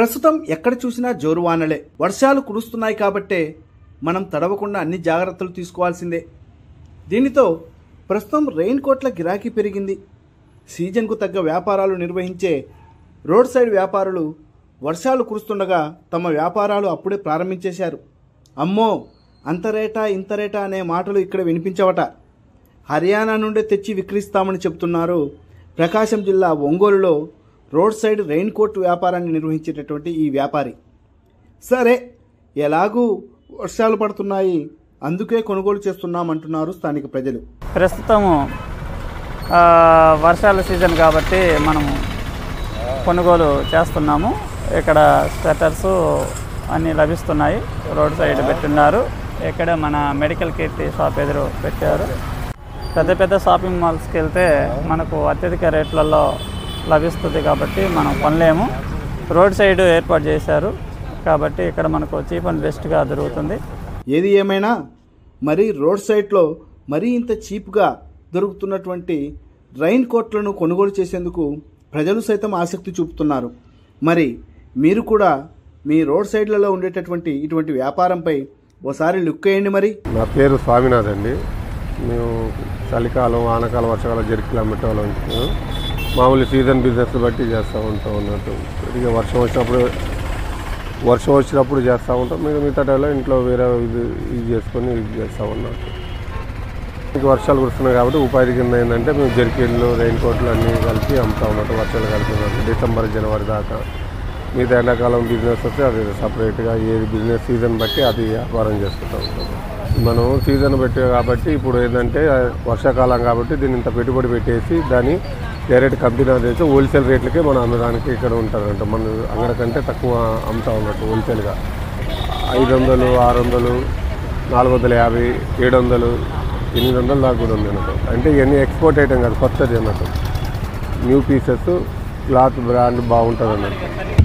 ప్రస్తుతం ఎక్కడ చూసినా జోరువానలే వర్షాలు కురుస్తున్నాయి కాబట్టే మనం తడవకుండా అన్ని జాగ్రత్తలు తీసుకోవాల్సిందే దీనితో ప్రస్తుతం రెయిన్ కోట్ల గిరాకీ పెరిగింది సీజన్కు తగ్గ వ్యాపారాలు నిర్వహించే రోడ్ సైడ్ వ్యాపారులు వర్షాలు కురుస్తుండగా తమ వ్యాపారాలు అప్పుడే ప్రారంభించేశారు అమ్మో అంత రేటా ఇంత రేటా అనే మాటలు ఇక్కడ వినిపించవట హర్యానా నుండే తెచ్చి విక్రయిస్తామని చెబుతున్నారు ప్రకాశం జిల్లా ఒంగోలులో రోడ్ సైడ్ రెయిన్ కోట్ వ్యాపారాన్ని నిర్వహించేటటువంటి ఈ వ్యాపారి సరే ఎలాగూ వర్షాలు పడుతున్నాయి అందుకే కొనుగోలు చేస్తున్నామంటున్నారు స్థానిక ప్రజలు ప్రస్తుతము ఆ, వర్షాల సీజన్ కాబట్టి మనము కొనుగోలు చేస్తున్నాము ఇక్కడ స్వెటర్స్ అన్నీ లభిస్తున్నాయి రోడ్ సైడ్ పెట్టున్నారు ఇక్కడ మన మెడికల్ కిట్ షాప్ ఎదురు పెట్టారు పెద్ద పెద్ద షాపింగ్ మాల్స్కి వెళ్తే మనకు అత్యధిక రేట్లలో లభిస్తుంది కాబట్టి మనం కొనలేము రోడ్ సైడ్ ఏర్పాటు చేశారు కాబట్టి ఇక్కడ మనకు చీప్ అండ్ బెస్ట్గా దొరుకుతుంది ఏది ఏమైనా మరి రోడ్ సైడ్లో మరీ ఇంత చీప్గా దొరుకుతున్నటువంటి రైన్ కోట్లను కొనుగోలు చేసేందుకు ప్రజలు సైతం ఆసక్తి చూపుతున్నారు మరి మీరు కూడా మీ రోడ్ సైడ్లలో ఉండేటటువంటి ఇటువంటి వ్యాపారంపై ఓసారి లుక్ వేయండి మరి నా పేరు స్వామినాథ్ అండి మేము చలికాలం వానకాలం వర్షాకాలం జరికిలా వాళ్ళం మామూలు సీజన్ బిజినెస్ బట్టి చేస్తూ ఉంటాం అన్నట్టు ఇక వర్షం వచ్చినప్పుడు వర్షం వచ్చినప్పుడు చేస్తూ ఉంటాం మిగతా మిగతా టైంలో ఇంట్లో వేరే ఇది ఇది చేసుకొని ఇది చేస్తాం అన్నట్టు ఇంక వర్షాలు కురుస్తున్నాయి కాబట్టి ఉపాధి కింద ఏంటంటే మేము జర్కిన్లు రెయిన్ కోట్లు అన్నీ కలిపి అమ్ముతా ఉన్నట్టు వర్షాలు కలిపి ఉన్నట్టు డిసెంబర్ జనవరి దాకా మిగతా ఎండాకాలం బిజినెస్ వస్తే అది సపరేట్గా ఏది బిజినెస్ సీజన్ బట్టి అది వ్యాపారం చేసుకుంటూ ఉంటాం మనం సీజన్ పెట్టి కాబట్టి ఇప్పుడు ఏంటంటే వర్షాకాలం కాబట్టి దీన్ని ఇంత పెట్టుబడి పెట్టేసి దాన్ని డైరెక్ట్ కంపెనీ చేసి హోల్సేల్ రేట్లకే మనం అమ్మడానికి ఇక్కడ ఉంటారంట మన అంగడి కంటే తక్కువ అమ్ముతా ఉన్నట్టు హోల్సేల్గా ఐదు వందలు ఆరు వందలు నాలుగు వందల యాభై ఏడు వందలు ఎనిమిది వందలు దాకా కూడా ఉంది అన్నట్టు అంటే ఇవన్నీ ఎక్స్పోర్ట్ ఐటమ్ కాదు కొత్తది అన్నట్టు న్యూ పీసెస్ క్లాత్ బ్రాండ్ బాగుంటుంది అన్నట్టు